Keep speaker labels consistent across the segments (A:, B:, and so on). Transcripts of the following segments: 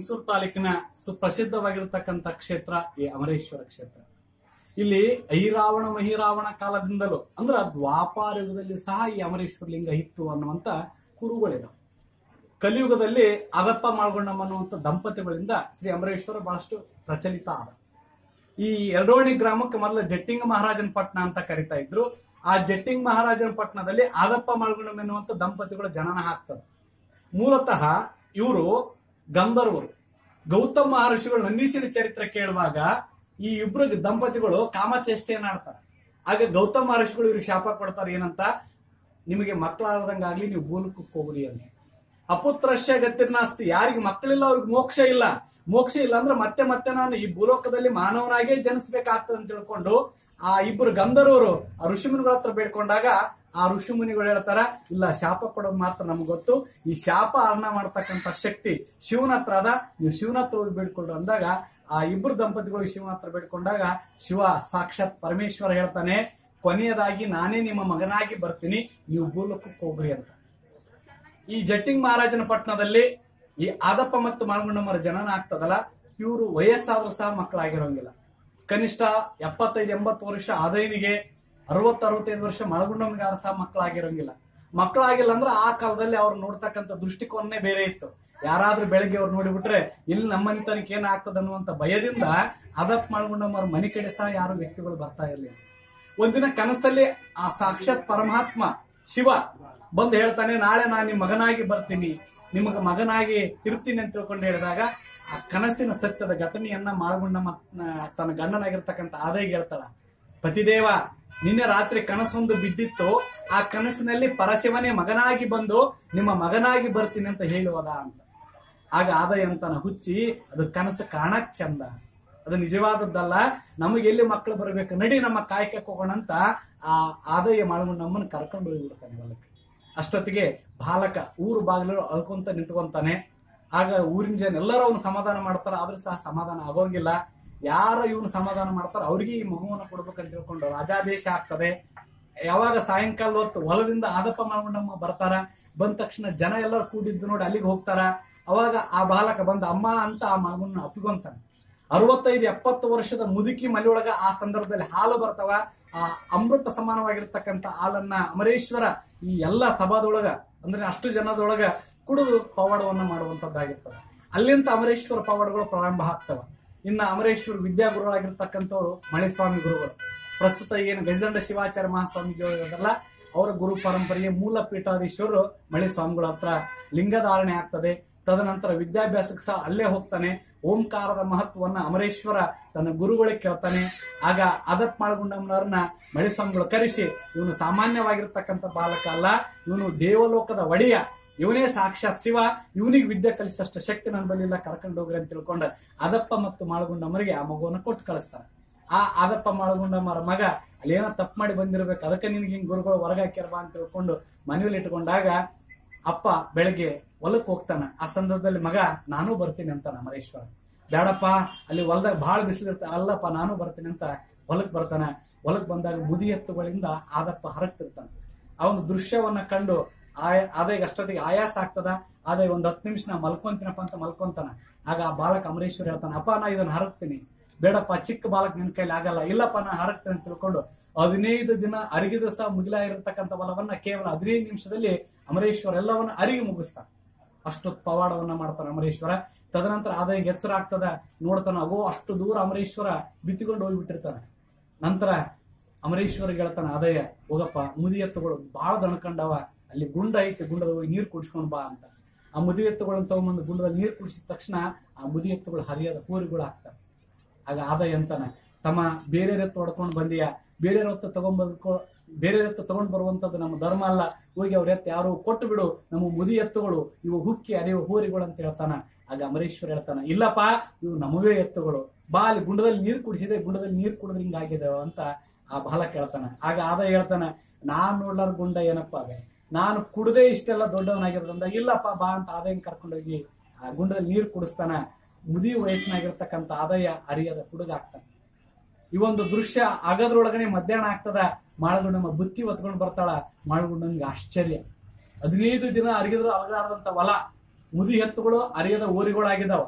A: ಲಿಂಗಸೂರು ತಾಲೂಕಿನ ಸುಪ್ರಸಿದ್ಧವಾಗಿರತಕ್ಕಂಥ ಕ್ಷೇತ್ರ ಈ ಅಮರೇಶ್ವರ ಕ್ಷೇತ್ರ ಇಲ್ಲಿ ಐರಾವಣ ಮಹಿರಾವಣ ಕಾಲದಿಂದಲೂ ಅಂದ್ರ ದ್ವಾಪಾರ ಯುಗದಲ್ಲಿ ಸಹ ಈ ಅಮರೇಶ್ವರ ಲಿಂಗ ಇತ್ತು ಅನ್ನುವಂತ ಕುರುಗಳಿದಾವೆ ಕಲಿಯುಗದಲ್ಲಿ ಅದಪ್ಪ ಮಾಳ್ಗೊಂಡಮ್ಮ ಅನ್ನುವಂಥ ದಂಪತಿಗಳಿಂದ ಶ್ರೀ ಅಮರೇಶ್ವರ ಬಹಳಷ್ಟು ಪ್ರಚಲಿತ ಆದ ಈ ಎರಡೋಣಿ ಗ್ರಾಮಕ್ಕೆ ಮೊದಲ ಜಟ್ಟಿಂಗ ಮಹಾರಾಜನ ಪಟ್ಟಣ ಅಂತ ಕರಿತಾ ಇದ್ರು ಆ ಜಟ್ಟಿಂಗ ಮಹಾರಾಜನ ಪಟ್ಟಣದಲ್ಲಿ ಆದಪ್ಪ ಮಾಳ್ಗೊಂಡಮ್ಮ ಎನ್ನುವಂತ ದಂಪತಿಗಳ ಜನನ ಆಗ್ತದೆ ಮೂಲತಃ ಇವರು ಗಂಧರ್ವರು ಗೌತಮ ಮಹರ್ಷಿಗಳು ನಂದೀಶನ ಚರಿತ್ರೆ ಕೇಳುವಾಗ ಈ ಇಬ್ರು ದಂಪತಿಗಳು ಕಾಮಚೇಷ್ಟೆಯನ್ನ ಆಡ್ತಾರೆ ಆಗ ಗೌತಮ ಮಹರ್ಷಿಗಳು ಇವ್ರಿಗೆ ಶಾಪ ಕೊಡ್ತಾರೆ ಏನಂತ ನಿಮಗೆ ಮಕ್ಕಳಾಗದಂಗಾಗ್ಲಿ ನೀವು ಭೂಲಕಕ್ಕೆ ಹೋಗ್ರಿ ಅಂತ ಅಪುತ್ರಶ್ಯ ಗತಿರ್ನಾಸ್ತಿ ಯಾರಿಗೆ ಮಕ್ಕಳಿಲ್ಲ ಅವ್ರಿಗೆ ಮೋಕ್ಷ ಇಲ್ಲ ಮೋಕ್ಷ ಇಲ್ಲ ಅಂದ್ರೆ ಮತ್ತೆ ಮತ್ತೆ ನಾನು ಈ ಭೂಲೋಕದಲ್ಲಿ ಮಾನವನಾಗೇ ಜನಿಸ್ಬೇಕಾಗ್ತದೆ ಅಂತ ತಿಳ್ಕೊಂಡು ಆ ಇಬ್ಬರು ಗಂಧರ್ವರು ಆ ಋಷಿಮುನಿಗಳ ಹತ್ರ ಬೇಡ್ಕೊಂಡಾಗ ಆ ಋಷಿಮುನಿಗಳು ಹೇಳ್ತಾರ ಇಲ್ಲ ಶಾಪ ಕೊಡೋದು ಮಾತ್ರ ನಮ್ಗೆ ಗೊತ್ತು ಈ ಶಾಪ ಹರಣ ಮಾಡ್ತಕ್ಕಂಥ ಶಕ್ತಿ ಶಿವನ ಹತ್ರ ಅದ ನೀವು ಶಿವನ ಹತ್ರ ಹೋಗಿ ಬೇಡ್ಕೊಳ್ರು ಅಂದಾಗ ಆ ಇಬ್ಬರು ದಂಪತಿಗಳು ಶಿವನ ಹತ್ರ ಬೇಡ್ಕೊಂಡಾಗ ಶಿವ ಸಾಕ್ಷಾತ್ ಪರಮೇಶ್ವರ ಹೇಳ್ತಾನೆ ಕೊನೆಯದಾಗಿ ನಾನೇ ನಿಮ್ಮ ಮಗನಾಗಿ ಬರ್ತೀನಿ ನೀವು ಭೂಲೋಕಕ್ಕೆ ಹೋಗ್ರಿ ಅಂತ ಈ ಜಟ್ಟಿಂಗ್ ಮಹಾರಾಜನ ಪಟ್ಟಣದಲ್ಲಿ ಈ ಆದಪ್ಪ ಮತ್ತು ಮಾಲ್ಗುಂಡಮ್ಮರ ಜನನ ಆಗ್ತದಲ್ಲ ಇವರು ವಯಸ್ಸಾದ್ರೂ ಸಹ ಮಕ್ಕಳಾಗಿರೋಂಗಿಲ್ಲ ಕನಿಷ್ಠ ಎಪ್ಪತ್ತೈದು ಎಂಬತ್ತು ವರ್ಷ ಆದೈನಿಗೆ ಅರವತ್ತು ಅರವತ್ತೈದು ವರ್ಷ ಮಳಗುಂಡಮ್ಮನಿಗೆ ಸಹ ಮಕ್ಕಳಾಗಿರೋಂಗಿಲ್ಲ ಮಕ್ಕಳಾಗಿಲ್ಲ ಅಂದ್ರೆ ಆ ಕಾಲದಲ್ಲಿ ಅವ್ರು ನೋಡ್ತಕ್ಕಂಥ ದೃಷ್ಟಿಕೋನನೇ ಬೇರೆ ಇತ್ತು ಯಾರಾದ್ರೂ ಬೆಳಗ್ಗೆ ಅವ್ರು ನೋಡಿಬಿಟ್ರೆ ಇಲ್ಲಿ ನಮ್ಮ ಮನೆತನಕ್ಕೆ ಏನ್ ಆಗ್ತದ ಅನ್ನುವಂತ ಭಯದಿಂದ ಅದಪ್ಪ ಮಾಲ್ಗುಂಡಮ್ಮರ ಮನೆ ಕಡೆ ಸಹ ಯಾರು ವ್ಯಕ್ತಿಗಳು ಬರ್ತಾ ಇರಲಿಲ್ಲ ಒಂದಿನ ಕನಸಲ್ಲಿ ಆ ಸಾಕ್ಷಾತ್ ಪರಮಾತ್ಮ ಶಿವ ಬಂದು ಹೇಳ್ತಾನೆ ನಾಳೆ ನಾನು ನಿಮ್ಮ ಮಗನಾಗಿ ಬರ್ತೀನಿ ನಿಮಗ ಮಗನಾಗಿ ಇರ್ತೀನಿ ಅಂತ ತಿಳ್ಕೊಂಡು ಹೇಳಿದಾಗ ಆ ಕನಸಿನ ಸತ್ಯದ ಘಟನೆಯನ್ನ ಮಾಳಗುಂಡಮ್ಮ ತನ್ನ ಗಂಡನಾಗಿರ್ತಕ್ಕಂಥ ಆದಾಯ ಹೇಳ್ತಾಳ ಪತಿದೇವ ನಿನ್ನೆ ರಾತ್ರಿ ಕನಸೊಂದು ಬಿದ್ದಿತ್ತು ಆ ಕನಸಿನಲ್ಲಿ ಪರಶಿವನೇ ಮಗನಾಗಿ ಬಂದು ನಿಮ್ಮ ಮಗನಾಗಿ ಬರ್ತೀನಿ ಅಂತ ಹೇಳುವದ ಅಂತ ಆಗ ಆದಾಯ ಅಂತಾನ ಹುಚ್ಚಿ ಅದು ಕನಸು ಕಾಣಕ್ ಚಂದ ಅದು ನಿಜವಾದದ್ದಲ್ಲ ನಮಗೆ ಎಲ್ಲಿ ಮಕ್ಕಳು ಬರಬೇಕು ನಡಿ ನಮ್ಮ ಕಾಯ್ಕಕ್ಕೆ ಹೋಗೋಣ ಅಂತ ಆ ಆದಾಯ ಮಾಳ್ಕೊಂಡು ನಮ್ಮನ್ನು ಕರ್ಕೊಂಡು ಹೋಗ್ಬಿಡ್ತಾನೆ ಹೊಲಕ್ಕೆ ಅಷ್ಟೊತ್ತಿಗೆ ಬಾಲಕ ಊರು ಬಾಗಿಲು ಅಳ್ಕೊಂತ ನಿಂತ್ಕೊಂತಾನೆ ಆಗ ಊರಿನ ಜನ ಎಲ್ಲರೂ ಅವನು ಸಮಾಧಾನ ಮಾಡ್ತಾರ ಆದ್ರೂ ಸಹ ಸಮಾಧಾನ ಆಗೋಂಗಿಲ್ಲ ಯಾರ ಇವನು ಸಮಾಧಾನ ಮಾಡ್ತಾರ ಅವ್ರಿಗೆ ಈ ಮಗುವನ್ನ ಕೊಡ್ಬೇಕಂತ ತಿಳ್ಕೊಂಡು ರಾಜಾದೇಶ ಆಗ್ತದೆ ಯಾವಾಗ ಸಾಯಂಕಾಲ ಹೊತ್ತು ಹೊಲದಿಂದ ಆದಪ್ಪ ಮಾಡ್ಕೊಂಡಮ್ಮ ಬರ್ತಾರ ಬಂದ ತಕ್ಷಣ ಜನ ಎಲ್ಲರೂ ಕೂಡಿದ್ದು ನೋಡಿ ಅಲ್ಲಿಗೆ ಹೋಗ್ತಾರ ಅವಾಗ ಆ ಬಾಲಕ ಬಂದ ಅಮ್ಮ ಅಂತ ಆ ಮಗುನ ಅಪ್ಪಿಕೊಂತಾನೆ ಅರವತ್ತೈದು ಎಪ್ಪತ್ತು ವರ್ಷದ ಮುದುಕಿ ಮನೆಯೊಳಗ ಆ ಸಂದರ್ಭದಲ್ಲಿ ಹಾಲು ಬರ್ತಾವ ಆ ಅಮೃತ ಸಮಾನವಾಗಿರ್ತಕ್ಕಂಥ ಹಾಲನ್ನ ಅಮರೇಶ್ವರ ಈ ಎಲ್ಲ ಸಭಾದೊಳಗ ಅಂದ್ರೆ ಅಷ್ಟು ಜನದೊಳಗ ಕುಡಿದು ಪವಾಡವನ್ನ ಮಾಡುವಂತದ್ದಾಗಿರ್ತದೆ ಅಲ್ಲಿಂದ ಅಮರೇಶ್ವರ ಪವಾಡಗಳು ಪ್ರಾರಂಭ ಆಗ್ತವ ಇನ್ನ ಅಮರೇಶ್ವರ ವಿದ್ಯಾಗುರುಗಳಾಗಿರ್ತಕ್ಕಂಥವ್ರು ಮಳೆಸ್ವಾಮಿ ಗುರುಗಳು ಪ್ರಸ್ತುತ ಏನು ಗಜದಂಡ ಶಿವಾಚಾರ್ಯ ಮಹಾಸ್ವಾಮೀಜಿಯವರಲ್ಲ ಅವರ ಗುರು ಪರಂಪರೆಯ ಮೂಲ ಪೀಠಾಧೀಶ್ವರರು ಮಳೆ ಸ್ವಾಮಿಗಳ ಹತ್ರ ಲಿಂಗಧಾರಣೆ ಆಗ್ತದೆ ತದನಂತರ ವಿದ್ಯಾಭ್ಯಾಸಕ್ಕೆ ಸಹ ಅಲ್ಲೇ ಹೋಗ್ತಾನೆ ಓಂಕಾರದ ಮಹತ್ವವನ್ನ ಅಮರೇಶ್ವರ ತನ್ನ ಗುರುಗಳಿಗೆ ಕೇಳ್ತಾನೆ ಆಗ ಅದಪ್ ಮಾಳ್ಗುಂಡಮ್ಮನವ್ರನ್ನ ಮಳೆ ಸ್ವಾಮಿಗಳು ಕರೆಸಿ ಇವನು ಸಾಮಾನ್ಯವಾಗಿರ್ತಕ್ಕಂಥ ಬಾಲಕ ಅಲ್ಲ ಇವನು ದೇವಲೋಕದ ಒಡೆಯ ಇವನೇ ಸಾಕ್ಷಾತ್ ಶಿವ ಇವನಿಗೆ ವಿದ್ಯೆ ಕಲಿಸಷ್ಟು ಶಕ್ತಿ ನನ್ನ ಬಳಿಲ್ಲ ಕರ್ಕೊಂಡು ಹೋಗ್ರಿ ಅಂತ ತಿಳ್ಕೊಂಡು ಅದಪ್ಪ ಮತ್ತು ಮಾಳಗುಂಡಮ್ಮರಿಗೆ ಆ ಮಗುವನ್ನ ಕೊಟ್ಟು ಕಳಿಸ್ತಾನೆ ಆ ಆದಪ್ಪ ಮಾಳಗುಂಡಮ್ಮರ ಮಗ ಅಲ್ಲೇನೋ ತಪ್ಪು ಮಾಡಿ ಬಂದಿರ್ಬೇಕು ಅದಕ್ಕೆ ನಿನ್ಗೆ ಹಿಂಗ್ ಗುರುಗಳು ಹೊರಗಾಕ್ಯಾರಬಾ ಅಂತ ತಿಳ್ಕೊಂಡು ಮನೆಯಲ್ಲಿ ಇಟ್ಕೊಂಡಾಗ ಅಪ್ಪ ಬೆಳಗ್ಗೆ ಹೊಲಕ್ ಹೋಗ್ತಾನ ಆ ಸಂದರ್ಭದಲ್ಲಿ ಮಗ ನಾನು ಬರ್ತೀನಿ ಅಂತಾನ ಅಮರೇಶ್ವರ ಬೇಡಪ್ಪ ಅಲ್ಲಿ ಹೊಲದಾಗ ಬಹಳ ಬಿಸಿಲಿರ್ತ ಅಲ್ಲಪ್ಪ ನಾನು ಬರ್ತೀನಿ ಅಂತ ಹೊಲಕ್ ಬರ್ತಾನ ಹೊಲಕ್ ಬಂದಾಗ ಮುದಿ ಎತ್ತುಗಳಿಂದ ಆದಪ್ಪ ಹರಗ್ತಿರ್ತಾನ ಆ ಒಂದು ದೃಶ್ಯವನ್ನ ಕಂಡು ಆಯ ಆದಾಯ ಅಷ್ಟೊತ್ತಿಗೆ ಆಯಾಸ ಆಗ್ತದ ಆದಾಯ ಒಂದ್ ಹತ್ತು ನಿಮಿಷ ನಾ ಮಲ್ಕೊಂತೀನಪ್ಪ ಅಂತ ಮಲ್ಕೊಂತಾನ ಆಗ ಆ ಬಾಲಕ ಅಮರೇಶ್ವರ ಹೇಳ್ತಾನ ಅಪ್ಪ ನಾ ಇದನ್ನ ಹರಗ್ತೀನಿ ಬೇಡಪ್ಪ ಚಿಕ್ಕ ಬಾಲಕ್ ನಿನ್ ಕೈಲಿ ಆಗಲ್ಲ ಇಲ್ಲಪ್ಪ ನಾ ಹರಗ್ತೀನಿ ಅಂತ ತಿಳ್ಕೊಂಡು ಹದಿನೈದು ದಿನ ಅರಿಗಿದ ಸಹ ಮುಗಿಲಾಗಿರ್ತಕ್ಕಂಥ ಹೊಲವನ್ನ ಕೇವಲ ಹದಿನೈದು ನಿಮಿಷದಲ್ಲಿ ಅಮರೇಶ್ವರ ಎಲ್ಲವನ್ನ ಅರಿಗಿ ಮುಗಿಸ್ತಾನ ಅಷ್ಟೊತ್ತು ಪವಾಡವನ್ನ ಮಾಡ್ತಾನೆ ಅಮರೇಶ್ವರ ತದನಂತರ ಆದಾಯ ಎಚ್ಚರ ಆಗ್ತದ ನೋಡ್ತಾನ ಅಗೋ ಅಷ್ಟು ದೂರ ಅಮರೇಶ್ವರ ಬಿತ್ತಿಕೊಂಡು ಹೋಗ್ಬಿಟ್ಟಿರ್ತಾನೆ ನಂತರ ಅಮರೇಶ್ವರಿಗೆ ಹೇಳ್ತಾನೆ ಆದಾಯ ಹೋಗಪ್ಪ ಮುದಿ ಎತ್ತುಗಳು ಬಹಳ ದಣ್ಕಂಡವ ಅಲ್ಲಿ ಗುಂಡ ಐತಿ ಗುಂಡದ ಹೋಗಿ ನೀರು ಕುಡಿಸ್ಕೊಂಡ್ ಬಾ ಅಂತ ಆ ಮುದಿ ಎತ್ತುಗಳನ್ನ ತಗೊಂಬಂದು ಗುಂಡದಲ್ಲಿ ನೀರು ಕುಡಿಸಿದ ತಕ್ಷಣ ಆ ಮುದಿ ಎತ್ತುಗಳು ಹರಿಯದ ಹೋರಿಗಳು ಆಗ್ತವೆ ಆಗ ಆದಾಯ ಅಂತಾನೆ ತಮ್ಮ ಬೇರೆ ಎತ್ತು ಹೊಡ್ಕೊಂಡು ಬಂದಿಯಾ ಬೇರೆ ಎತ್ತು ತಗೊಂಡ್ಬಂದ್ಕೊ ಬೇರೆ ಎತ್ತು ತಗೊಂಡ್ ಬರುವಂತದ್ದು ನಮ್ಮ ಧರ್ಮ ಅಲ್ಲ ಹೋಗಿ ಅವ್ರ ಎತ್ತು ಯಾರು ಕೊಟ್ಟು ಬಿಡು ನಮ್ಮ ಮುದಿ ಎತ್ತುಗಳು ಇವು ಹುಕ್ಕಿ ಅರಿವು ಹೋರಿಗಳು ಅಂತ ಹೇಳ್ತಾನ ಆಗ ಅಮರೇಶ್ವರ ಹೇಳ್ತಾನ ಇಲ್ಲಪ್ಪ ಇವು ನಮವೇ ಎತ್ತುಗಳು ಬಾ ಅಲ್ಲಿ ಗುಂಡದಲ್ಲಿ ನೀರು ಕುಡಿಸಿದೆ ಗುಂಡದಲ್ಲಿ ನೀರು ಕುಡಿದ್ರೆ ಹಿಂಗಾಗಿದೆ ಅಂತ ಆ ಬಾಲಕ ಹೇಳ್ತಾನ ಆಗ ಆದಾಯ ಹೇಳ್ತಾನ ನಾನ್ ನೋಡ್ಲಾರ ಗುಂಡ ಏನಪ್ಪ ಅದೇ ನಾನು ಕುಡದೆ ಇಷ್ಟೆಲ್ಲ ದೊಡ್ಡವನಾಗಿರೋದ್ರಿಂದ ಇಲ್ಲಪ್ಪ ಬಾ ಅಂತ ಆದಾಯ ಕರ್ಕೊಂಡೋಗಿ ಆ ಗುಂಡದಲ್ಲಿ ನೀರು ಕುಡಿಸ್ತಾನ ಮುದಿ ವಯಸ್ಸಿನಾಗಿರ್ತಕ್ಕಂಥ ಆದಾಯ ಅರಿಯದ ಹುಡುಗ ಆಗ್ತಾನೆ ಈ ಒಂದು ದೃಶ್ಯ ಆಗದ್ರೊಳಗನೆ ಮಧ್ಯಾಹ್ನ ಆಗ್ತದ ಮಾಳಗುಂಡಮ್ಮ ಬುತ್ತಿ ಹೊತ್ಕೊಂಡು ಬರ್ತಾಳ ಮಾಳಗುಂಡನ್ಗೆ ಆಶ್ಚರ್ಯ ಹದಿನೈದು ದಿನ ಅರಿಗಿದ್ರು ಅಲಗಾರದಂತ ಹೊಲ ಮುದಿ ಎತ್ತುಗಳು ಅರಿಯದ ಊರಿಗಳಾಗಿದ್ದಾವ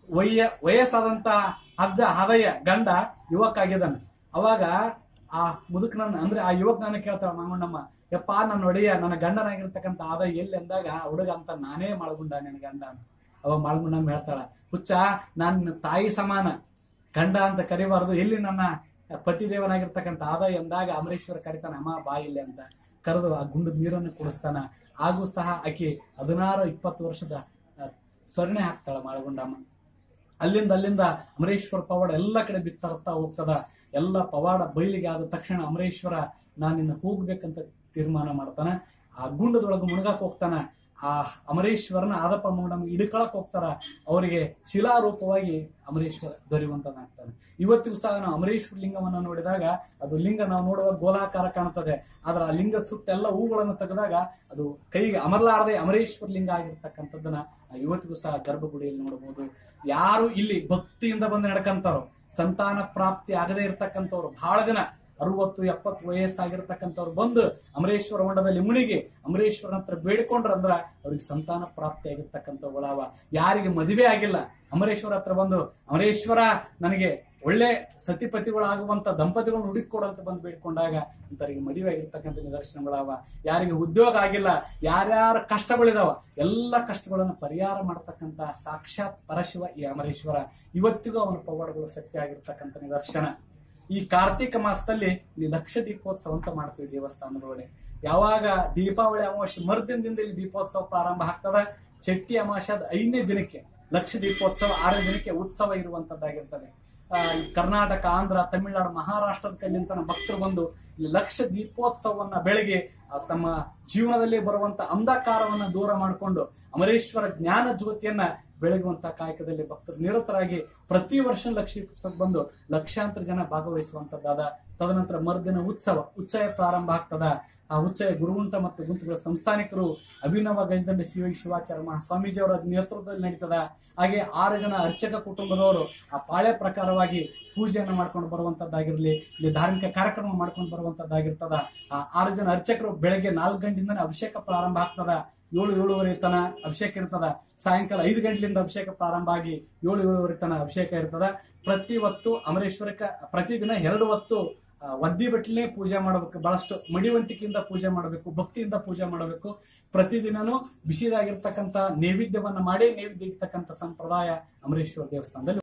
A: ವಯ್ಯ ವಯಸ್ಸಾದಂತ ಅಜ್ಜ ಹದಯ್ಯ ಗಂಡ ಯುವಕ ಆಗಿದ್ದಾನೆ ಅವಾಗ ಆ ಮುದುಕನನ್ನ ಅಂದ್ರೆ ಆ ಯುವಕ ನನ್ನ ಕೇಳ್ತಾಳ ಮಾಮಣ್ಣಮ್ಮ ಯಪ್ಪ ನನ್ನ ಒಡೆಯ ನನ್ನ ಗಂಡನಾಗಿರ್ತಕ್ಕಂಥ ಆದ ಎಲ್ಲಿ ಅಂದಾಗ ಆ ಹುಡುಗ ಅಂತ ನಾನೇ ಮಳಗುಂಡ ನಿನ್ನ ಗಂಡ ಅಂತ ಅವಾಗ ಮಳಗುಂಡಮ್ಮ ಹೇಳ್ತಾಳ ಹುಚ್ಚ ನನ್ನ ತಾಯಿ ಸಮಾನ ಗಂಡ ಅಂತ ಕರಿಬಾರ್ದು ಎಲ್ಲಿ ನನ್ನ ಪತಿದೇವನಾಗಿರ್ತಕ್ಕಂಥ ಆದಾಯ ಎಂದಾಗ ಅಮರೇಶ್ವರ ಕರಿತಾನ ಅಮ್ಮ ಬಾ ಇಲ್ಲಿ ಅಂತ ಕರೆದು ಆ ಗುಂಡದ ನೀರನ್ನು ಕುಡಿಸ್ತಾನ ಹಾಗೂ ಸಹ ಆಕೆ ಹದಿನಾರು ಇಪ್ಪತ್ತು ವರ್ಷದ ಆ, ಸೊರಣೆ ಹಾಕ್ತಾಳ ಮಾಳಗುಂಡಮ್ಮ ಅಲ್ಲಿಂದ ಅಲ್ಲಿಂದ ಅಮರೇಶ್ವರ ಪವಾಡ ಎಲ್ಲ ಕಡೆ ಬಿತ್ತರ್ತಾ ಹೋಗ್ತದ ಎಲ್ಲ ಪವಾಡ ಬಯಲಿಗೆ ಆದ ತಕ್ಷಣ ಅಮರೇಶ್ವರ ನಾನು ನಿನ್ನ ಹೋಗ್ಬೇಕಂತ ತೀರ್ಮಾನ ಮಾಡ್ತಾನ ಆ ಗುಂಡದೊಳಗೆ ಮುಳುಗಾಕ್ ಹೋಗ್ತಾನ ಆ ಅಮರೇಶ್ವರನ ಆದಪ್ಪ ಮುಂಡಮ್ಮ ಹಿಡ್ಕೊಳಕ್ ಹೋಗ್ತಾರ ಅವರಿಗೆ ಶಿಲಾರೂಪವಾಗಿ ಅಮರೇಶ್ವರ ದೊರೆಯುವಂತನಾಗ್ತಾನೆ ಇವತ್ತಿಗೂ ಸಹ ನಾವು ಅಮರೇಶ್ವರ ಲಿಂಗವನ್ನ ನೋಡಿದಾಗ ಅದು ಲಿಂಗ ನಾವು ನೋಡುವಾಗ ಗೋಲಾಕಾರ ಕಾಣುತ್ತದೆ ಆದ್ರೆ ಆ ಲಿಂಗದ ಸುತ್ತೆಲ್ಲ ಹೂಗಳನ್ನು ತೆಗೆದಾಗ ಅದು ಕೈಗೆ ಅಮರಲಾರದೆ ಅಮರೇಶ್ವರ ಲಿಂಗ ಆಗಿರ್ತಕ್ಕಂಥದ್ದನ್ನ ನಾವು ಇವತ್ತಿಗೂ ಸಹ ಗರ್ಭಗುಡಿಯಲ್ಲಿ ನೋಡಬಹುದು ಯಾರು ಇಲ್ಲಿ ಭಕ್ತಿಯಿಂದ ಬಂದು ನಡ್ಕಂತಾರೋ ಸಂತಾನ ಪ್ರಾಪ್ತಿ ಆಗದೆ ಇರತಕ್ಕಂಥವ್ರು ಬಹಳ ಜನ ಅರವತ್ತು ಎಪ್ಪತ್ತು ವಯಸ್ಸಾಗಿರ್ತಕ್ಕಂಥವ್ರು ಬಂದು ಅಮರೇಶ್ವರ ಹೊಂಡದಲ್ಲಿ ಮುನಿಗಿ ಅಮರೇಶ್ವರನ ಹತ್ರ ಬೇಡಿಕೊಂಡ್ರ ಅಂದ್ರ ಅವ್ರಿಗೆ ಸಂತಾನ ಪ್ರಾಪ್ತಿ ಆಗಿರ್ತಕ್ಕಂಥವುಗಳವ ಯಾರಿಗೆ ಮದುವೆ ಆಗಿಲ್ಲ ಅಮರೇಶ್ವರ ಹತ್ರ ಬಂದು ಅಮರೇಶ್ವರ ನನಗೆ ಒಳ್ಳೆ ಸತಿಪತಿಗಳಾಗುವಂತ ದಂಪತಿಗಳನ್ನು ಹುಡುಕಿಕೊಡು ಅಂತ ಬಂದು ಬೇಡ್ಕೊಂಡಾಗ ಅಂತವರಿಗೆ ಮದುವೆ ಆಗಿರ್ತಕ್ಕಂಥ ನಿದರ್ಶನಗಳವ ಯಾರಿಗೆ ಉದ್ಯೋಗ ಆಗಿಲ್ಲ ಯಾರ್ಯಾರ ಕಷ್ಟಗಳಿದಾವ ಎಲ್ಲ ಕಷ್ಟಗಳನ್ನು ಪರಿಹಾರ ಮಾಡತಕ್ಕಂತ ಸಾಕ್ಷಾತ್ ಪರಶಿವ ಈ ಅಮರೇಶ್ವರ ಇವತ್ತಿಗೂ ಅವನ ಪವಾಡಗಳು ಸತ್ಯ ಆಗಿರ್ತಕ್ಕಂಥ ನಿದರ್ಶನ ಈ ಕಾರ್ತಿಕ ಮಾಸದಲ್ಲಿ ಇಲ್ಲಿ ಲಕ್ಷ ದೀಪೋತ್ಸವ ಅಂತ ಮಾಡ್ತೀವಿ ದೇವಸ್ಥಾನದೊಳಗೆ ಯಾವಾಗ ದೀಪಾವಳಿ ಅಮಾವಾಸ್ಯೆ ಮರುದಿನದಿಂದ ಇಲ್ಲಿ ದೀಪೋತ್ಸವ ಪ್ರಾರಂಭ ಆಗ್ತದ ಚೆಟ್ಟಿ ಅಮಾವಾಸ್ಯದ ಐದನೇ ದಿನಕ್ಕೆ ಲಕ್ಷ ದೀಪೋತ್ಸವ ಆರನೇ ದಿನಕ್ಕೆ ಉತ್ಸವ ಇರುವಂತದ್ದಾಗಿರ್ತದೆ ಆ, ಈ ಕರ್ನಾಟಕ ಆಂಧ್ರ ತಮಿಳುನಾಡು ಮಹಾರಾಷ್ಟ್ರದ ಕಡೆಯಿಂದ ಭಕ್ತರು ಬಂದು ಇಲ್ಲಿ ಲಕ್ಷ ದೀಪೋತ್ಸವವನ್ನ ಬೆಳಗ್ಗೆ ಆ, ತಮ್ಮ ಜೀವನದಲ್ಲಿ ಬರುವಂತ ಅಂಧಕಾರವನ್ನ ದೂರ ಮಾಡಿಕೊಂಡು ಅಮರೇಶ್ವರ ಜ್ಞಾನ ಜ್ಯೋತಿಯನ್ನ ಬೆಳಗುವಂತ ಕಾಯಕದಲ್ಲಿ ಭಕ್ತರು ನಿರತರಾಗಿ ಪ್ರತಿ ವರ್ಷ ಲಕ್ಷ ದೀಪೋತ್ಸವ ಬಂದು ಲಕ್ಷಾಂತರ ಜನ ಭಾಗವಹಿಸುವಂತದ್ದಾದ ತದನಂತರ ಮರುದಿನ ಉತ್ಸವ ಉಚ್ಚಯ ಪ್ರಾರಂಭ ಆಗ್ತದ ಆ ಉಚ್ಚಯ ಗುರುಗುಂಟ ಮತ್ತು ಗುಂತುಗಳ ಸಂಸ್ಥಾನಿಕರು ಅಭಿನವ ಗಜದಂಡ ಶಿವಯೋಗಿ ಶಿವಾಚಾರ್ಯ ಮಹಾಸ್ವಾಮೀಜಿ ಅವರ ನೇತೃತ್ವದಲ್ಲಿ ನಡೀತದ ಹಾಗೆ ಆರು ಜನ ಅರ್ಚಕ ಕುಟುಂಬದವರು ಆ ಪಾಳೆ ಪ್ರಕಾರವಾಗಿ ಪೂಜೆಯನ್ನು ಮಾಡ್ಕೊಂಡು ಬರುವಂತದ್ದಾಗಿರ್ಲಿ ಇಲ್ಲಿ ಧಾರ್ಮಿಕ ಕಾರ್ಯಕ್ರಮ ಮಾಡ್ಕೊಂಡು ಬರುವಂತದ್ದಾಗಿರ್ತದ ಆ ಆರು ಜನ ಅರ್ಚಕರು ಬೆಳಗ್ಗೆ ನಾಲ್ಕು ಗಂಟೆಯಿಂದನೇ ಅಭಿಷೇಕ ಪ್ರಾರಂಭ ಆಗ್ತದ ಏಳು ಏಳುವರೆ ತನ ಅಭಿಷೇಕ ಇರ್ತದ ಸಾಯಂಕಾಲ ಐದು ಗಂಟೆಯಿಂದ ಅಭಿಷೇಕ ಪ್ರಾರಂಭ ಆಗಿ ಏಳು ಏಳುವರೆ ತನ ಅಭಿಷೇಕ ಇರ್ತದ ಪ್ರತಿ ಹೊತ್ತು ಅಮರೇಶ್ವರಕ್ಕೆ ಪ್ರತಿದಿನ ಎರಡು ಹೊತ್ತು ಆ, ಒದ್ದಿ ಬಟ್ಲೇ ಪೂಜೆ ಮಾಡಬೇಕು ಬಹಳಷ್ಟು ಮಡಿವಂತಿಕೆಯಿಂದ ಪೂಜೆ ಮಾಡಬೇಕು ಭಕ್ತಿಯಿಂದ ಪೂಜೆ ಮಾಡಬೇಕು ಪ್ರತಿದಿನನೂ ಬಿಸಿದಾಗಿರ್ತಕ್ಕಂಥ ನೈವೇದ್ಯವನ್ನ ಮಾಡಿ ನೈವೇದ್ಯ ಇರ್ತಕ್ಕಂಥ ಸಂಪ್ರದಾಯ ಅಮರೇಶ್ವರ ದೇವಸ್ಥಾನದಲ್ಲಿ